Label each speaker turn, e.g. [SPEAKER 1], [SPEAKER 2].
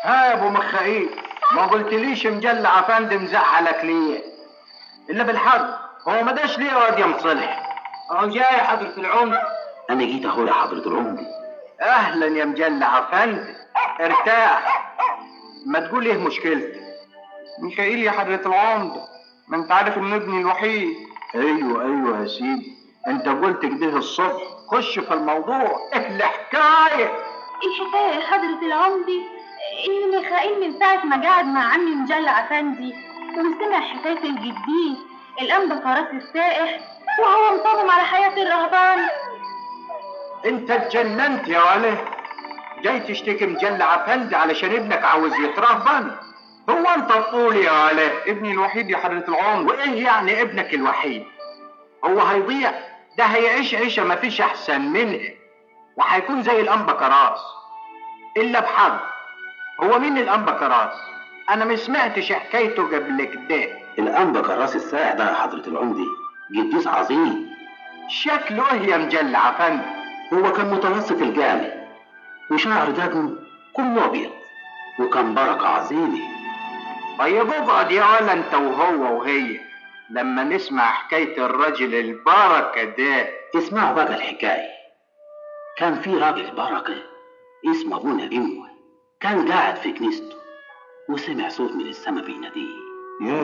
[SPEAKER 1] ها يا ابو مخايل ما قلتليش مجلع افندي مزعلك ليه الا بالحق هو ما داش ليه يا واد يا مصلح اهو جاي حضرة العمدة
[SPEAKER 2] انا جيت اهو يا حضرة العمدة
[SPEAKER 1] اهلا يا مجلع افندي ارتاح ما تقول ايه مشكلتك
[SPEAKER 3] ميخائيل يا حضرة العمدة ما انت عارف ان ابني الوحيد
[SPEAKER 1] ايوه ايوه يا سيدي انت قلت كده الصبح خش في الموضوع الحكايه
[SPEAKER 4] الحكاية يا حضرة العمدة إن ميخائيل من ساعة ما قعد مع عمي مجلع أفندي وسمع حكاية الجديد الأنبا فراس السائح وهو مصمم على حياة الرهبان
[SPEAKER 1] انت اتجننت يا وله جاي تشتكي مجلع افندي علشان ابنك عاوز يترهبن هو انت تقول يا وله
[SPEAKER 3] ابني الوحيد يا حضرة العمدة
[SPEAKER 1] وايه يعني ابنك الوحيد هو هيضيع ده هيعيش عيشه ما فيش احسن منها وهيكون زي الانبا كراس الا بحظ هو مين الانبا كراس انا ما سمعتش حكايته قبل كده
[SPEAKER 2] الانبا كراس السائح ده يا حضرة العمدة قديس عظيم
[SPEAKER 1] شكله ايه يا مجلع افندي
[SPEAKER 2] هو كان متوسط الجامع وشعر دقنه كله ابيض وكان بركة عظيمة
[SPEAKER 1] طيب اقعد يا ولا انت وهو وهي لما نسمع حكاية الرجل البركة ده
[SPEAKER 2] اسمعوا بقى الحكاية كان في راجل بركة اسمه ابونا بيموه كان قاعد في كنيسته وسمع صوت من السما بيناديه
[SPEAKER 3] يا